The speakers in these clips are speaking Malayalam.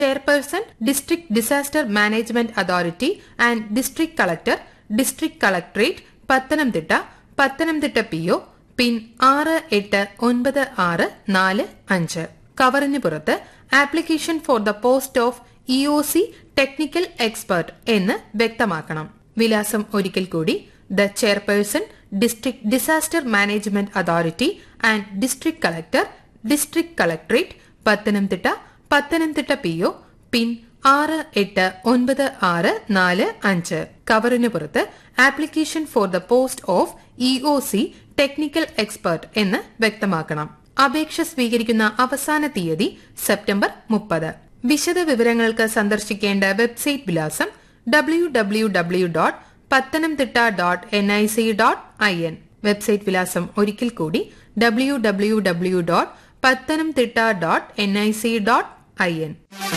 chairperson district disaster management authority and district collector district collectorate Pathanamthitta Pathanamthitta P O pin ആറ് എട്ട് ഒൻപത് ആറ് നാല് അഞ്ച് കവറിന് പുറത്ത് application for the post of E O C technical expert എന്ന് വ്യക്തമാക്കണം വിലാസം ഒരിക്കൽ കൂടി the chairperson district disaster management authority and district collector district collectorate Pathanamthitta Pathanamthitta P O pin ആറ് എട്ട് ഒൻപത് ആറ് നാല് അഞ്ച് കവറിന് പുറത്ത് application for the post of E O C technical expert എന്ന് വ്യക്തമാക്കണം അപേക്ഷ സ്വീകരിക്കുന്ന അവസാന തീയതി സെപ്റ്റംബർ മുപ്പത് വിശദ വിവരങ്ങൾക്ക് സന്ദർശിക്കേണ്ട വെബ്സൈറ്റ് വിലാസം W W W dot Pathanamthitta dot N I C dot I N website വിലാസം ഒരിക്കൽ കൂടി W W W dot Pathanamthitta dot N I C dot I N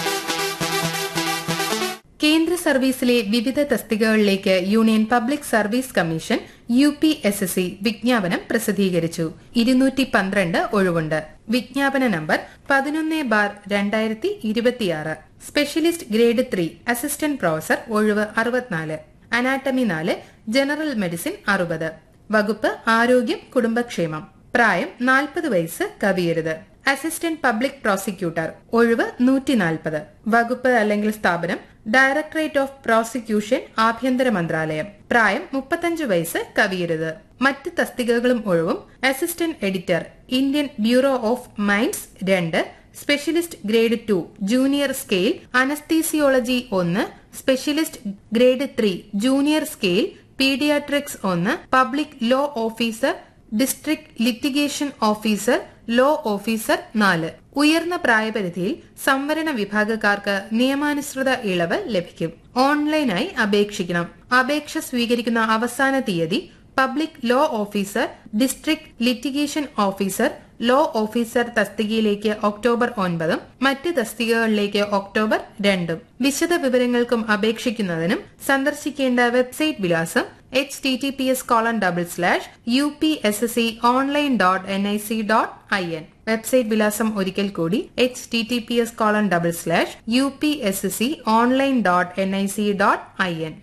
കേന്ദ്ര സർവീസിലെ വിവിധ തസ്തികകളിലേക്ക് union public service commission U P S S C വിജ്ഞാപനം പ്രസിദ്ധീകരിച്ചു ഇരുന്നൂറ്റി പന്ത്രണ്ട് ഒഴിവുണ്ട് വിജ്ഞാപന നമ്പർ പതിനൊന്ന് ബാർ രണ്ടായിരത്തി ഇരുപത്തിയാറ് specialist grade three assistant professor ഒഴിവ് അറുപത്തിനാല് അനാട്ടമി നാല് ജനറൽ മെഡിസിൻ അറുപത് വകുപ്പ് ആരോഗ്യം കുടുംബക്ഷേമം പ്രായം നാൽപ്പത് വയസ്സ് കവിയരുത് അസിസ്റ്റന്റ് പബ്ലിക് പ്രോസിക്യൂട്ടർ ഒഴിവ് നൂറ്റി നാൽപ്പത് വകുപ്പ് അല്ലെങ്കിൽ സ്ഥാപനം ഡയറക്ടറേറ്റ് ഓഫ് പ്രോസിക്യൂഷൻ ആഭ്യന്തര മന്ത്രാലയം പ്രായം മുപ്പത്തഞ്ച് വയസ്സ് കവിയരുത് മറ്റ് തസ്തികകളും ഒഴിവും assistant editor Indian bureau of mines രണ്ട് specialist grade two junior scale anaesthesiology ഒന്ന് specialist grade three junior scale paediatrics ഒന്ന് public law officer district litigation officer law officer നാല് ഉയർന്ന പ്രായപരിധിയിൽ സംവരണ വിഭാഗക്കാർക്ക് നിയമാനുസൃത ഇളവ് ലഭിക്കും ഓൺലൈനായി അപേക്ഷിക്കണം അപേക്ഷ സ്വീകരിക്കുന്ന അവസാന തീയതി public law officer district litigation officer law officer തസ്തികയിലേക്ക് ഒക്ടോബർ ഒൻപതും മറ്റ് തസ്തികകളിലേക്ക് ഒക്ടോബർ രണ്ടും വിശദ വിവരങ്ങൾക്കും അപേക്ഷിക്കുന്നതിനും സന്ദർശിക്കേണ്ട വെബ്സൈറ്റ് വിലാസം H T T P S colon double slash U P S S C online dot N I C dot I N website വിലാസം ഒരിക്കൽ കൂടി H T T P S colon double slash U P S S C online dot N I C dot I N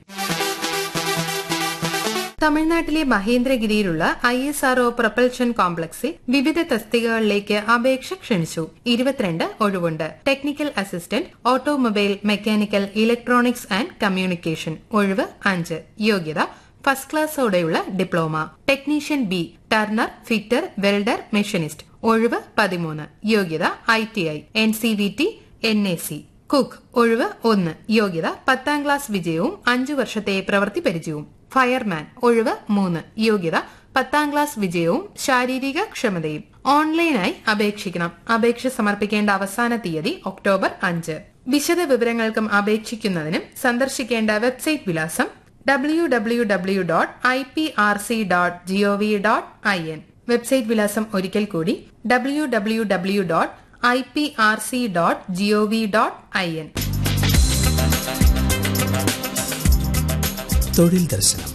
തമിഴ്നാട്ടിലെ മഹേന്ദ്രഗിരിയിലുള്ള ഐ എസ് ആർഒ പ്രൊപ്പൽഷൻ കോംപ്ലക്സിൽ വിവിധ തസ്തികകളിലേക്ക് അപേക്ഷ ക്ഷണിച്ചു ഇരുപത്തിരണ്ട് ഒഴിവുണ്ട് technical assistant automobile mechanical electronics and communication ഒഴിവ് അഞ്ച് യോഗ്യത ഫസ്റ്റ് ക്ലാസ്സോടെയുള്ള diploma technician B turner fitter welder machinist ഒഴിവ് പതിമൂന്ന് യോഗ്യത I T I N C V T N A C cook ഒഴിവ് ഒന്ന് യോഗ്യത പത്താം ക്ലാസ് വിജയവും അഞ്ചു വർഷത്തെ പ്രവൃത്തി പരിചയവും ഫയർമാൻ ഒഴിവ് മൂന്ന് യോഗ്യത പത്താം ക്ലാസ് വിജയവും ശാരീരിക ക്ഷമതയും ഓൺലൈനായി അപേക്ഷിക്കണം അപേക്ഷ സമർപ്പിക്കേണ്ട അവസാന തീയതി ഒക്ടോബർ അഞ്ച് വിശദ വിവരങ്ങൾക്കും അപേക്ഷിക്കുന്നതിനും സന്ദർശിക്കേണ്ട വെബ്സൈറ്റ് വിലാസം W W W dot I P R C dot GOV dot I N website വിലാസം ഒരിക്കൽ കൂടി W W W dot I P R C dot GOV dot I N തൊഴിൽ ദർശനം